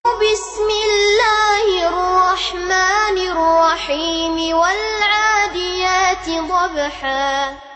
بسم الله الرحمن الرحيم والعاديات ضبحا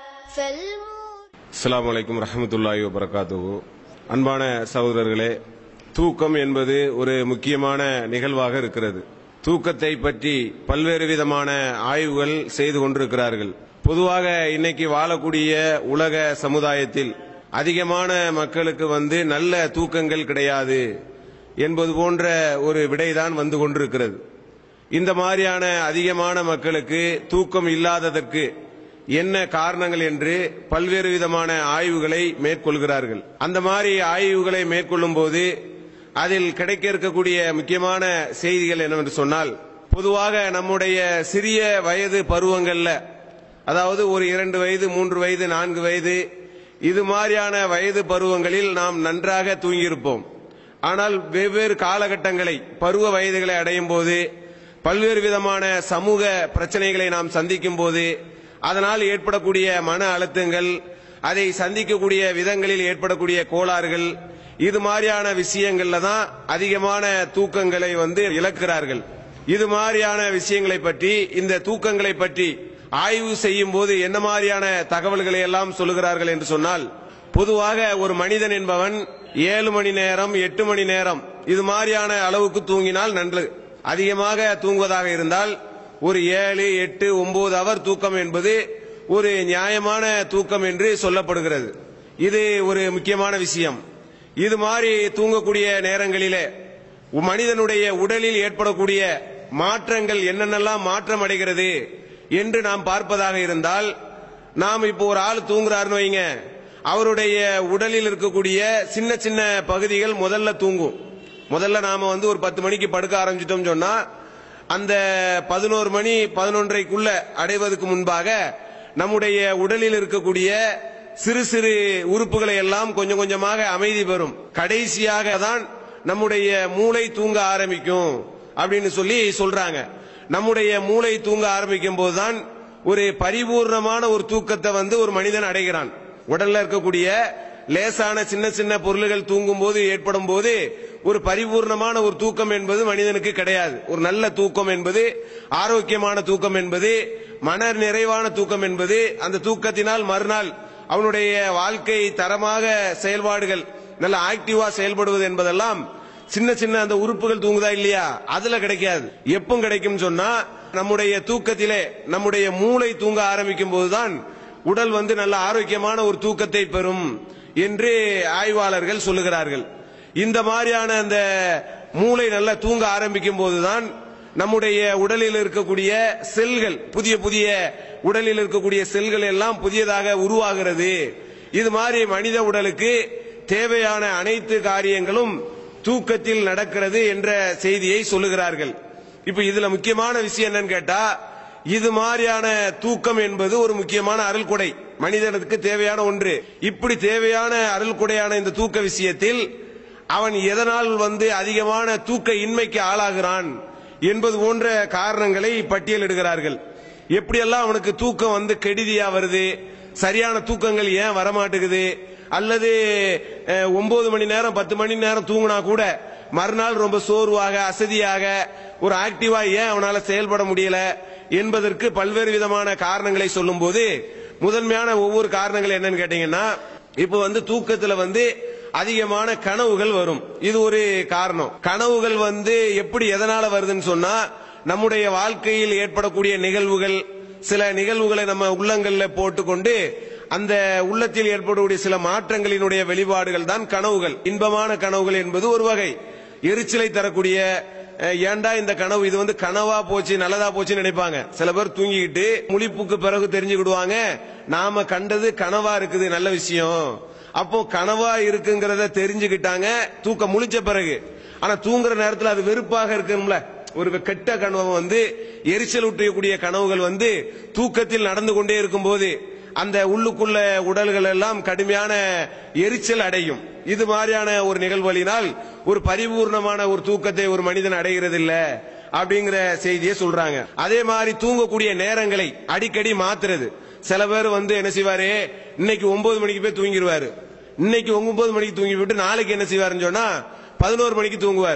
فالمور அஸ்ஸலாமு அலைக்கும் ரஹமத்துல்லாஹி வபரகாத்துஹு அன்பான சகோதரர்களே தூக்கம் என்பது ஒரு முக்கியமான நிகழ்வாக இருக்கிறது தூக்கத்தை பற்றி பல்வேறு விதமான ஆய்வுகள் செய்து கொண்டிருக்கிறார்கள் பொதுவாக இன்னைக்கு வாழக்கூடிய உலக சமுதாயத்தில் அதிகமான மக்களுக்கு வந்து நல்ல தூக்கங்கள் கிடையாது என்பது போன்ற ஒரு விடைதான் வந்து கொண்டிருக்கிறது இந்த மாதிரியான அதிகமான மக்களுக்கு தூக்கம் இல்லாததற்கு என்ன காரணங்கள் என்று பல்வேறு விதமான ஆய்வுகளை மேற்கொள்கிறார்கள் அந்த மாதிரி ஆய்வுகளை மேற்கொள்ளும் போது அதில் கிடைக்க இருக்கக்கூடிய முக்கியமான செய்திகள் என்னவென்று சொன்னால் பொதுவாக நம்முடைய சிறிய வயது பருவங்கள்ல அதாவது ஒரு இரண்டு வயது மூன்று வயது நான்கு வயது இது மாதிரியான வயது பருவங்களில் நாம் நன்றாக தூங்கியிருப்போம் ஆனால் வெவ்வேறு காலகட்டங்களை பருவ வயதுகளை அடையும் போது பல்வேறு விதமான சமூக பிரச்சனைகளை நாம் சந்திக்கும் போது அதனால் ஏற்படக்கூடிய மன அழுத்தங்கள் அதை சந்திக்கக்கூடிய விதங்களில் ஏற்படக்கூடிய கோளாறுகள் இது மாதிரியான விஷயங்கள்ல தான் அதிகமான தூக்கங்களை வந்து இழக்கிறார்கள் இது மாதிரியான விஷயங்களை பற்றி இந்த தூக்கங்களை பற்றி ஆய்வு செய்யும் போது என்ன மாதிரியான தகவல்களை எல்லாம் சொல்லுகிறார்கள் என்று சொன்னால் பொதுவாக ஒரு மனிதன் என்பவன் ஏழு மணி நேரம் எட்டு மணி நேரம் இது மாதிரியான அளவுக்கு தூங்கினால் நன்று அதிகமாக தூங்குவதாக இருந்தால் ஒரு ஏழு எட்டு ஒன்பது அவர் தூக்கம் என்பது ஒரு நியாயமான தூக்கம் என்று சொல்லப்படுகிறது இது ஒரு முக்கியமான விஷயம் இது மாதிரி தூங்கக்கூடிய நேரங்களிலே மனிதனுடைய உடலில் ஏற்படக்கூடிய மாற்றங்கள் என்னென்னலாம் மாற்றம் அடைகிறது என்று நாம் பார்ப்பதாக இருந்தால் நாம் இப்போ ஒரு ஆள் தூங்குறாருன்னு வைங்க அவருடைய உடலில் இருக்கக்கூடிய சின்ன சின்ன பகுதிகள் முதல்ல தூங்கும் முதல்ல நாம வந்து ஒரு பத்து மணிக்கு படுக்க ஆரம்பிச்சிட்டோம் சொன்னா அந்த பதினோரு மணி பதினொன்றைக்குள்ள அடைவதற்கு முன்பாக நம்முடைய உடலில் இருக்கக்கூடிய சிறு சிறு உறுப்புகளை எல்லாம் கொஞ்சம் கொஞ்சமாக அமைதி பெறும் கடைசியாக தான் நம்முடைய மூளை தூங்க ஆரம்பிக்கும் அப்படின்னு சொல்லி சொல்றாங்க நம்முடைய மூளை தூங்க ஆரம்பிக்கும் போதுதான் ஒரு பரிபூர்ணமான ஒரு தூக்கத்தை வந்து ஒரு மனிதன் அடைகிறான் உடல்ல இருக்கக்கூடிய லேசான சின்ன சின்ன பொருள்கள் தூங்கும் போது ஏற்படும் போது ஒரு பரிபூர்ணமான ஒரு தூக்கம் என்பது மனிதனுக்கு கிடையாது ஒரு நல்ல தூக்கம் என்பது ஆரோக்கியமான தூக்கம் என்பது மன நிறைவான தூக்கம் என்பது அந்த தூக்கத்தினால் மறுநாள் அவனுடைய வாழ்க்கை தரமாக செயல்பாடுகள் நல்ல ஆக்டிவா செயல்படுவது என்பதெல்லாம் சின்ன சின்ன அந்த உறுப்புகள் தூங்குதா இல்லையா அதுல கிடைக்காது எப்பவும் கிடைக்கும் சொன்னா நம்முடைய தூக்கத்திலே நம்முடைய மூளை தூங்க ஆரம்பிக்கும் போதுதான் உடல் வந்து நல்ல ஆரோக்கியமான ஒரு தூக்கத்தை பெறும் என்று ஆய்வாளர்கள் சொல்லுகிறார்கள் இந்த மாதிரியான அந்த மூளை நல்லா தூங்க ஆரம்பிக்கும் போதுதான் நம்முடைய உடலில் இருக்கக்கூடிய செல்கள் புதிய புதிய உடலில் இருக்கக்கூடிய செல்கள் எல்லாம் புதியதாக உருவாகிறது இது மாதிரி மனித உடலுக்கு தேவையான அனைத்து காரியங்களும் தூக்கத்தில் நடக்கிறது என்ற செய்தியை சொல்லுகிறார்கள் இப்ப இதுல முக்கியமான விஷயம் என்னன்னு கேட்டா இது மாதிரியான தூக்கம் என்பது ஒரு முக்கியமான அருள்கொடை மனிதனுக்கு தேவையான ஒன்று இப்படி தேவையான அருள்கொடையான இந்த தூக்க விஷயத்தில் அவன் எதனால் வந்து அதிகமான தூக்க இன்மைக்கு ஆளாகிறான் என்பது போன்ற காரணங்களை பட்டியலிடுகிறார்கள் எப்படியெல்லாம் அவனுக்கு தூக்கம் வந்து கெடுதியா வருது சரியான தூக்கங்கள் ஏன் வரமாட்டேங்குது அல்லது அஹ், ஒன்பது மணி நேரம் பத்து மணி நேரம் தூங்கினா கூட மறுநாள் ரொம்ப சோர்வாக அசதியாக ஒரு ஆக்டிவா ஏன் அவனால செயல்பட முடியல என்பதற்கு பல்வேறு விதமான காரணங்களை சொல்லும் போது முதன்மையான ஒவ்வொரு காரணங்கள் என்னன்னு கேட்டீங்கன்னா இப்போ வந்து தூக்கத்துல வந்து அதிகமான கனவுகள் வரும் இது ஒரு காரணம் கனவுகள் வந்து எப்படி எதனால வருதுன்னு சொன்னா நம்முடைய வாழ்க்கையில் ஏற்படக்கூடிய நிகழ்வுகள் சில நிகழ்வுகளை நம்ம உள்ளங்கள்ல போட்டுக்கொண்டு அந்த உள்ளத்தில் ஏற்படக்கூடிய சில மாற்றங்களினுடைய வெளிப்பாடுகள் தான் கனவுகள் இன்பமான கனவுகள் என்பது ஒரு வகை எரிச்சலை தரக்கூடிய அஹ், ஏன்டா இந்த கனவு இது வந்து கனவா போச்சு நல்லதா போச்சுன்னு நினைப்பாங்க சில பேர் தூங்கிக்கிட்டு முழிப்புக்கு பிறகு தெரிஞ்சுக்கிடுவாங்க நாம கண்டது கனவா இருக்குது நல்ல விஷயம் அப்போ கனவா இருக்குங்கிறத தெரிஞ்சுக்கிட்டாங்க தூக்கம் முழிச்ச பிறகு ஆனா தூங்குற நேரத்துல அது வெறுப்பாக இருக்கும்ல ஒரு கெட்ட கனவு வந்து எரிச்சல் ஊட்டக்கூடிய கனவுகள் வந்து தூக்கத்தில் நடந்து கொண்டே இருக்கும்போது அந்த உள்ளுக்குள்ள உடல்கள் எல்லாம் கடுமையான எரிச்சல் அடையும் இது மாதிரியான ஒரு நிகழ்வுகளினால் ஒரு பரிபூர்ணமான ஒரு தூக்கத்தை ஒரு மனிதன் அடைகிறது இல்ல அப்படிங்கிற செய்தியை சொல்றாங்க அதே மாதிரி தூங்கக்கூடிய நேரங்களை அடிக்கடி மாத்துறது சில பேர் வந்து என்ன செய்வாரு இன்னைக்கு ஒன்பது மணிக்கு போய் தூங்கிடுவாரு இன்னைக்கு ஒன்பது மணிக்கு தூங்கி விட்டு நாளைக்கு என்ன செய்வாருன்னு சொன்னா பதினோரு மணிக்கு தூங்குவாரு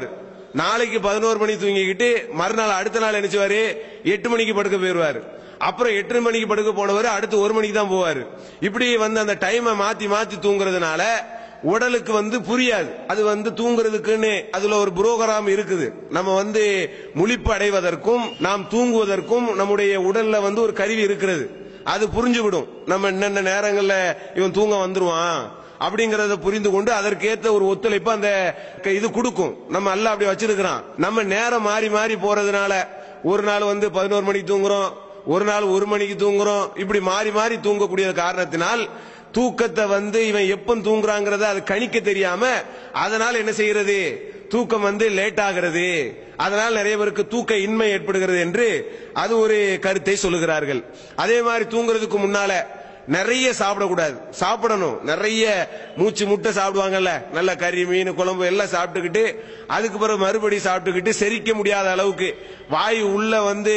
நாளைக்கு பதினோரு மணி தூங்கிக்கிட்டு மறுநாள் அடுத்த நாள் நினைச்சுவாரு எட்டு மணிக்கு படுக்க போயிருவாரு அப்புறம் எட்டு மணிக்கு படுக்க போனவர் அடுத்து ஒரு மணிக்கு தான் போவாரு இப்படி வந்து அந்த டைமை மாத்தி மாத்தி தூங்குறதுனால உடலுக்கு வந்து புரியாது அது வந்து தூங்குறதுக்குன்னு அதுல ஒரு புரோகிராம் இருக்குது நம்ம வந்து முழிப்பு அடைவதற்கும் நாம் தூங்குவதற்கும் நம்முடைய உடல்ல வந்து ஒரு கருவி இருக்கிறது அது புரிஞ்சுவிடும் நம்ம என்னென்ன நேரங்கள்ல இவன் தூங்க வந்துருவான் அப்படிங்கறத புரிந்து கொண்டு அதற்கேத்த ஒரு ஒத்துழைப்பு அந்த க- இது கொடுக்கும் நம்ம அல்ல அப்படி வச்சிருக்கிறான் நம்ம நேரம் மாறி மாறி போறதுனால ஒரு நாள் வந்து பதினோரு மணிக்கு தூங்குறோம் ஒரு நாள் ஒரு மணிக்கு தூங்குறோம் இப்படி மாறி மாறி தூங்கக்கூடிய காரணத்தினால் தூக்கத்தை வந்து இவன் எப்ப தூங்குறாங்கிறத அது கணிக்க தெரியாம அதனால என்ன செய்யறது தூக்கம் வந்து லேட் ஆகிறது அதனால் நிறைய பேருக்கு தூக்க இன்மை ஏற்படுகிறது என்று அது ஒரு கருத்தை சொல்லுகிறார்கள் அதே மாதிரி தூங்குறதுக்கு முன்னால நிறைய சாப்பிடக்கூடாது சாப்பிடணும் நிறைய மூச்சு முட்டை சாப்பிடுவாங்கல்ல நல்ல கறி மீன் குழம்பு எல்லாம் சாப்பிட்டுக்கிட்டு அதுக்கு பிறகு மறுபடி சாப்பிட்டுக்கிட்டு செரிக்க முடியாத அளவுக்கு வாயு உள்ள வந்து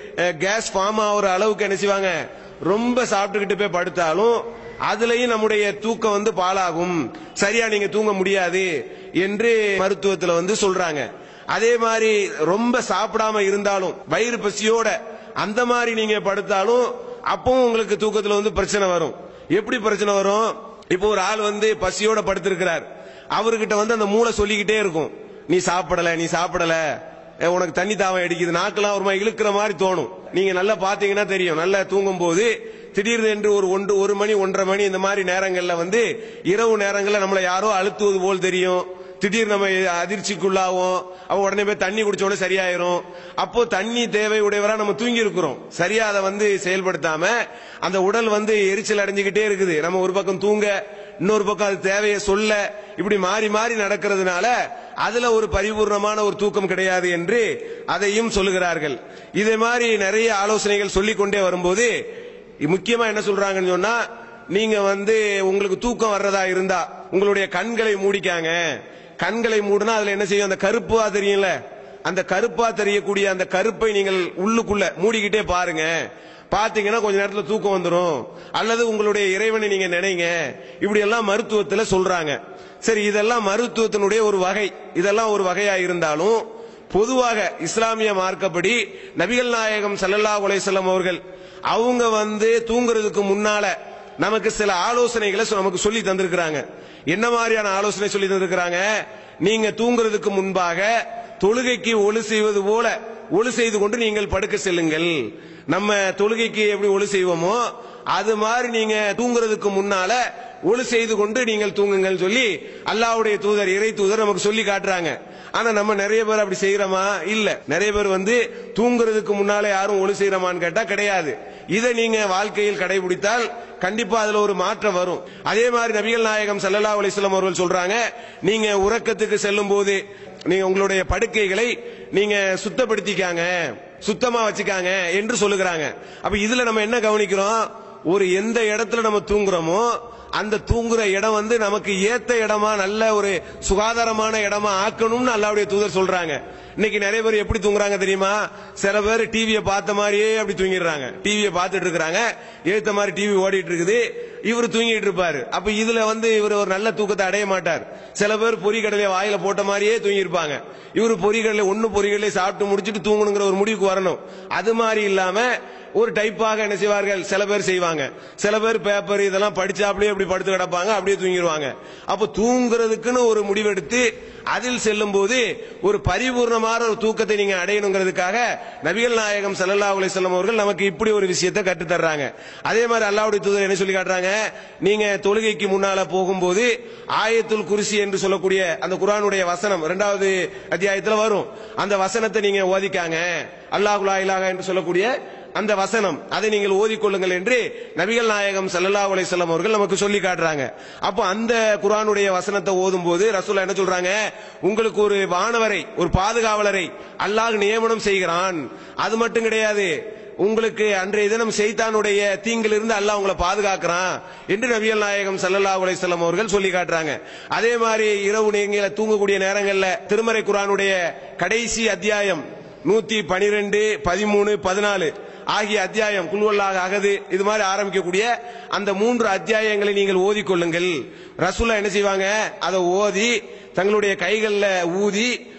கேஸ் ஃபார்ம் ஆகுற அளவுக்கு என்ன செய்வாங்க ரொம்ப சாப்பிட்டுக்கிட்டு போய் படுத்தாலும் அதுலயும் நம்முடைய தூக்கம் வந்து பாழாகும் சரியா நீங்க தூங்க முடியாது என்று மருத்துவத்துல வந்து சொல்றாங்க அதே மாதிரி ரொம்ப சாப்பிடாம இருந்தாலும் வயிறு பசியோட அந்த மாதிரி நீங்க படுத்தாலும் அப்பவும் உங்களுக்கு தூக்கத்துல வந்து பிரச்சனை வரும் எப்படி பிரச்சனை வரும் இப்போ ஒரு ஆள் வந்து பசியோட படுத்திருக்கிறார் அவர்கிட்ட வந்து அந்த மூளை சொல்லிக்கிட்டே இருக்கும் நீ சாப்பிடல நீ சாப்பிடல அஹ் உனக்கு தண்ணி தாவம் அடிக்குது நாக்கெல்லாம் ஒரு மாதிரி இழுக்கிற மாதிரி தோணும் நீங்க நல்லா பாத்தீங்கன்னா தெரியும் நல்லா தூங்கும் போது திடீர்னு என்று ஒரு ஒன்று ஒரு மணி ஒன்றரை மணி இந்த மாதிரி நேரங்கள்ல வந்து இரவு நேரங்கள்ல நம்மளை யாரோ அழுத்துவது போல் தெரியும் திடீர்னு நம்ம அதிர்ச்சிக்குள்ளாகும் அவ உடனே போய் தண்ணி குடிச்ச உடனே சரியாயிரும் அப்போ தண்ணி தேவை உடையவரா நம்ம தூங்கி இருக்கிறோம் சரியா அதை வந்து செயல்படுத்தாம அந்த உடல் வந்து எரிச்சல் அடைஞ்சுக்கிட்டே இருக்குது நம்ம ஒரு பக்கம் தூங்க இன்னொரு பக்கம் அது தேவையை சொல்ல இப்படி மாறி மாறி நடக்கிறதுனால அதுல ஒரு பரிபூர்ணமான ஒரு தூக்கம் கிடையாது என்று அதையும் சொல்லுகிறார்கள் இதே மாதிரி நிறைய ஆலோசனைகள் சொல்லிக் கொண்டே வரும்போது முக்கியமா என்ன சொல்றாங்கன்னு சொன்னா நீங்க வந்து உங்களுக்கு தூக்கம் வர்றதா இருந்தா உங்களுடைய கண்களை மூடிக்காங்க கண்களை மூடினா அதுல என்ன செய்யும் அந்த கருப்பா தெரியும்ல அந்த கருப்பா தெரியக்கூடிய அந்த கருப்பை நீங்கள் உள்ளுக்குள்ள மூடிக்கிட்டே பாருங்க பாத்தீங்கன்னா கொஞ்ச நேரத்துல தூக்கம் வந்துரும் அல்லது உங்களுடைய இறைவனை நீங்க நினைங்க இப்படி எல்லாம் மருத்துவத்துல சொல்றாங்க சரி இதெல்லாம் மருத்துவத்தினுடைய ஒரு வகை இதெல்லாம் ஒரு வகையா இருந்தாலும் பொதுவாக இஸ்லாமிய மார்க்கப்படி நபிகள் நாயகம் ஸல்லல்லாஹு அலைஹி வஸல்லம் அவர்கள் அவங்க வந்து தூங்குறதுக்கு முன்னால நமக்கு சில ஆலோசனைகளை சொ- நமக்கு சொல்லி தந்திருக்கிறாங்க என்ன மாதிரியான ஆலோசனை சொல்லி தந்திருக்கிறாங்க நீங்க தூங்குறதுக்கு முன்பாக தொழுகைக்கு ஒளி செய்வது போல ஒளி செய்து கொண்டு நீங்கள் படுக்க செல்லுங்கள் நம்ம தொழுகைக்கு எப்படி ஒளி செய்வோமோ அது மாதிரி நீங்க தூங்குறதுக்கு முன்னால ஒளி செய்து கொண்டு நீங்கள் தூங்குங்கள் சொல்லி அல்லாஹ்வுடைய தூதர் இறை தூதர் நமக்கு சொல்லி காட்டுறாங்க ஆனா நம்ம நிறைய பேர் அப்படி செய்யறோமா இல்ல நிறைய பேர் வந்து தூங்குறதுக்கு முன்னால யாரும் ஒளி செய்யறோமான்னு கேட்டா கிடையாது இதை நீங்க வாழ்க்கையில் கடைபிடித்தால் கண்டிப்பா அதுல ஒரு மாற்றம் வரும் அதே மாதிரி நபிகள் நாயகம் ஸல்லல்லாஹு அலைஹி வஸல்லம் அவர்கள் சொல்றாங்க நீங்க உறக்கத்துக்கு செல்லும் போது நீங்க உங்களுடைய படுக்கைகளை நீங்க சுத்தப்படுத்திக்காங்க சுத்தமா வச்சுக்காங்க என்று சொல்லுகிறாங்க அப்ப இதுல நம்ம என்ன கவனிக்கிறோம் ஒரு எந்த இடத்துல நம்ம தூங்குறோமோ அந்த தூங்குற இடம் வந்து நமக்கு ஏத்த இடமா நல்ல ஒரு சுகாதாரமான இடமா ஆக்கணும்னு அல்லாவுடைய தூதர் சொல்றாங்க இன்னைக்கு நிறைய பேர் எப்படி தூங்குறாங்க தெரியுமா சில பேர் டிவியை பார்த்த மாதிரியே அப்படி தூங்கிடுறாங்க டிவியை பார்த்துட்டு இருக்கிறாங்க ஏத்த மாதிரி டிவி ஓடிட்டு இருக்குது இவர் தூங்கிட்டு இருப்பாரு அப்ப இதுல வந்து இவர் ஒரு நல்ல தூக்கத்தை அடைய மாட்டார் சில பேர் பொறிகடலையை வாயில போட்ட மாதிரியே தூங்கி இருப்பாங்க இவர் பொறிகடலை ஒன்னு பொறிகடலை சாப்பிட்டு முடிச்சிட்டு தூங்கணுங்கிற ஒரு முடிவுக்கு வரணும் அது மாதிரி இல்லாம ஒரு டைப்பாக என்ன செய்வார்கள் சில பேர் செய்வாங்க சில பேர் பேப்பர் இதெல்லாம் படிச்சு அப்படியே அப்படி படுத்து கிடப்பாங்க அப்படியே தூங்கிடுவாங்க அப்ப தூங்குறதுக்குன்னு ஒரு முடிவெடுத்து அதில் செல்லும் போது ஒரு பரிபூர்ணமான ஒரு தூக்கத்தை நீங்க அடையணுங்கிறதுக்காக நபிகள் நாயகம் ஸல்லல்லாஹு அலைஹி வஸல்லம் அவர்கள் நமக்கு இப்படி ஒரு விஷயத்தை கற்று தர்றாங்க அதே மாதிரி அல்லாஹ்வுடைய தூதர் என்ன சொல்லி காட்டுறாங்க நீங்க தொழுகைக்கு முன்னால போகும்போது ஆயத்துல் குர்சி என்று சொல்லக்கூடிய அந்த குர்ஆனுடைய வசனம் இரண்டாவது அத்தியாயத்துல வரும் அந்த வசனத்தை நீங்க ஓதிக்காங்க அல்லாஹ் லா இலாஹா என்று சொல்லக்கூடிய அந்த வசனம் அதை நீங்கள் ஓதிக்கொள்ளுங்கள் என்று நபிகள் நாயகம் ஸல்லல்லாஹு அலைஹி வஸல்லம் அவர்கள் நமக்கு சொல்லி காட்டுறாங்க அப்போ அந்த குர்ஆனுடைய வசனத்தை ஓதும்போது ரசூலா என்ன சொல்றாங்க உங்களுக்கு ஒரு வானவரை ஒரு பாதுகாவலரை அல்லாஹ் நியமனம் செய்கிறான் அது மட்டும் கிடையாது உங்களுக்கு அன்றைய தினம் செய்தானுடைய தீங்கிலிருந்து அல்லாஹ் உங்களை பாதுகாக்கிறான் என்று நபிகள் நாயகம் ஸல்லல்லாஹு அலைஹி வஸல்லம் அவர்கள் சொல்லி காட்டுறாங்க அதே மாதிரி இரவு நீங்கள தூங்கக்கூடிய நேரங்கள்ல திருமறை குர்ஆனுடைய கடைசி அத்தியாயம் நூத்தி பனிரெண்டு பதிமூணு பதினாலு ஆகிய அத்தியாயம் குல்வல்லாக அகது இது மாதிரி ஆரம்பிக்கக்கூடிய அந்த மூன்று அத்தியாயங்களை நீங்கள் ஓதிக்கொள்ளுங்கள் ரசூலா என்ன செய்வாங்க அதை ஓதி தங்களுடைய கைகள்ல ஊதி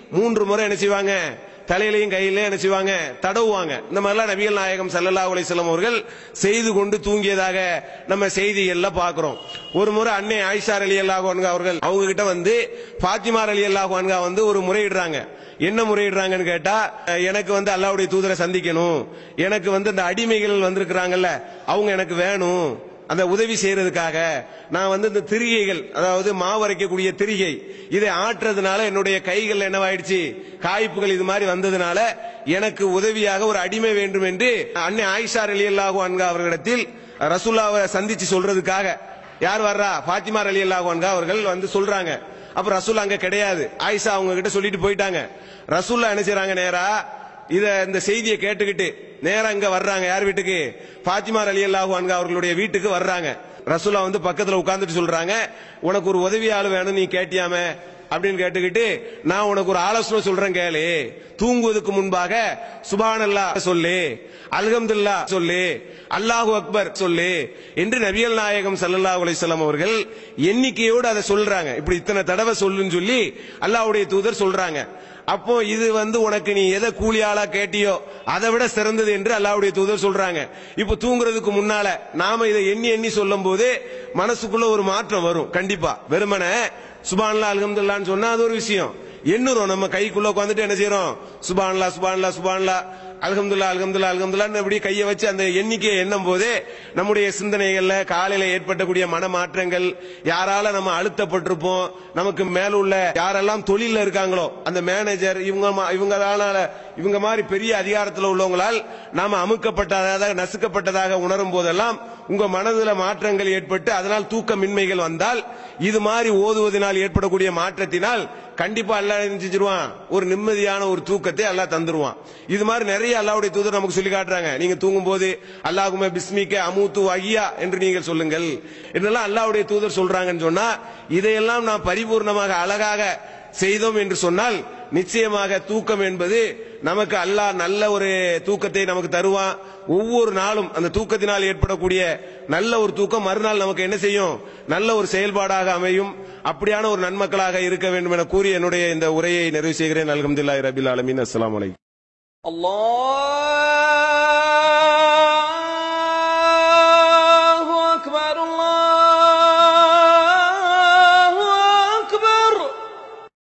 மூன்று முறை என்ன செய்வாங்க தலையிலையும் கையிலையும் என்ன செய்வாங்க தடவுவாங்க இந்த மாதிரிலாம் நபிகள் நாயகம் ஸல்லல்லாஹு அலைஹி வஸல்லம் அவர்கள் செய்து கொண்டு தூங்கியதாக நம்ம செய்திகள்ல பார்க்கிறோம் ஒரு முறை அன்னை ஆயிஷா ரலியல்லாஹு அன்ஹா அவர்கள் அவங்க கிட்ட வந்து ஃபாத்திமா ரலியல்லாஹு அன்ஹா வந்து ஒரு முறையிடுறாங்க என்ன முறையிடுறாங்கன்னு கேட்டா அஹ், எனக்கு வந்து அல்லாஹ்வுடைய தூதரை சந்திக்கணும் எனக்கு வந்து இந்த அடிமைகள் வந்திருக்கிறாங்கல்ல அவங்க எனக்கு வேணும் அந்த உதவி செய்யறதுக்காக நான் வந்து இந்த திரிகைகள் அதாவது மாவரைக்கக்கூடிய திரிகை இதை ஆட்டுறதுனால என்னுடைய கைகள் என்னவாயிடுச்சு காய்ப்புகள் இது மாதிரி வந்ததுனால எனக்கு உதவியாக ஒரு அடிமை வேண்டும் என்று அன்னை ஆயிஷா ரலியல்லாஹு அன்ஹா அவர்களிடத்தில் ரசூல்லாவை சந்திச்சு சொல்றதுக்காக யார் வர்றா பாத்திமா ரலியல்லாஹு அன்ஹா அவர்கள் வந்து சொல்றாங்க அப்ப ரசூல் அங்க கிடையாது ஆயிஷா அவங்க கிட்ட சொல்லிட்டு போயிட்டாங்க ரசூல்லா என்ன செய்றாங்க நேரா இத இந்த செய்தியை கேட்டுக்கிட்டு நேரா இங்க வர்றாங்க யார் வீட்டுக்கு பாத்திமா அலி அல்லாஹு அன்ஹா அவர்களுடைய வீட்டுக்கு வர்றாங்க ரசூலா வந்து பக்கத்துல உட்கார்ந்துட்டு சொல்றாங்க உனக்கு ஒரு உதவியாளு வேணும் நீ கேட்டியாமே அப்படின்னு கேட்டுக்கிட்டு நான் உனக்கு ஒரு ஆலோசனை சொல்றேன் கேளு தூங்குவதற்கு முன்பாக சுபானல்லா சொல்லு அல்ஹம்துல்லா சொல்லு அல்லாஹு அக்பர் சொல்லு என்று நபிகள் நாயகம் ஸல்லல்லாஹு அலைஹி வஸல்லம் அவர்கள் எண்ணிக்கையோடு அதை சொல்றாங்க இப்படி இத்தனை தடவை சொல்லுன்னு சொல்லி அல்லாஹ்வுடைய தூதர் சொல்றாங்க அப்போ இது வந்து உனக்கு நீ எதை கூலி ஆளா கேட்டியோ அதை விட சிறந்தது என்று அல்லாஹ்வுடைய தூதர் சொல்றாங்க இப்போ தூங்குறதுக்கு முன்னால நாம இதை எண்ணி எண்ணி சொல்லும் போது மனசுக்குள்ள ஒரு மாற்றம் வரும் கண்டிப்பா வெறுமனே சுபான்லா அல்ஹம்துல்லான்னு சொன்னா அது ஒரு விஷயம் எண்ணுறோம் நம்ம கைக்குள்ள உட்காந்துட்டு என்ன செய்யறோம் சுபான்லா சுபான்லா சுபான்லா அல்ஹம்துல்லா அல்ஹம்துல்லா அல்ஹம்துல்லான்னு அப்படி கையை வச்சு அந்த எண்ணிக்கையை எண்ணும் போதே நம்முடைய சிந்தனைகள்ல காலையில ஏற்பட்டக்கூடிய மனமாற்றங்கள் யாரால நம்ம அழுத்தப்பட்டிருப்போம் நமக்கு மேல உள்ள யாரெல்லாம் தொழில இருக்காங்களோ அந்த மேனேஜர் இவங்க மா- இவங்களால இவங்க மாதிரி பெரிய அதிகாரத்தில் உள்ளவங்களால் நாம அமுக்கப்பட்டதாக நசுக்கப்பட்டதாக உணரும் போதெல்லாம் உங்க மனதுல மாற்றங்கள் ஏற்பட்டு அதனால் தூக்கமின்மைகள் வந்தால் இது மாதிரி ஓதுவதனால் ஏற்படக்கூடிய மாற்றத்தினால் கண்டிப்பா அல்லாஹ் என்ன செஞ்சிருவான் ஒரு நிம்மதியான ஒரு தூக்கத்தை அல்லாஹ் தந்துருவான் இது மாதிரி நிறைய அல்லாஹ்வுடைய தூதர் நமக்கு சொல்லி காட்டுறாங்க நீங்க தூங்கும் போது அல்லாஹுமே பிஸ்மிக்க அமூத்து அகியா என்று நீங்கள் சொல்லுங்கள் என்னெல்லாம் அல்லாஹ்வுடைய தூதர் சொல்றாங்கன்னு சொன்னா இதையெல்லாம் நாம் பரிபூர்ணமாக அழகாக செய்தோம் என்று சொன்னால் நிச்சயமாக தூக்கம் என்பது நமக்கு அல்லாஹ் நல்ல ஒரு தூக்கத்தை நமக்கு தருவான் ஒவ்வொரு நாளும் அந்த தூக்கத்தினால் ஏற்படக்கூடிய நல்ல ஒரு தூக்கம் மறுநாள் நமக்கு என்ன செய்யும் நல்ல ஒரு செயல்பாடாக அமையும் அப்படியான ஒரு நன்மக்களாக இருக்க வேண்டும் என கூறி என்னுடைய இந்த உரையை நிறைவு செய்கிறேன் அல்ஹம்துலில்லாஹி ரபில் ஆலமீன் அஸ்ஸலாமு அலைக்கும் الله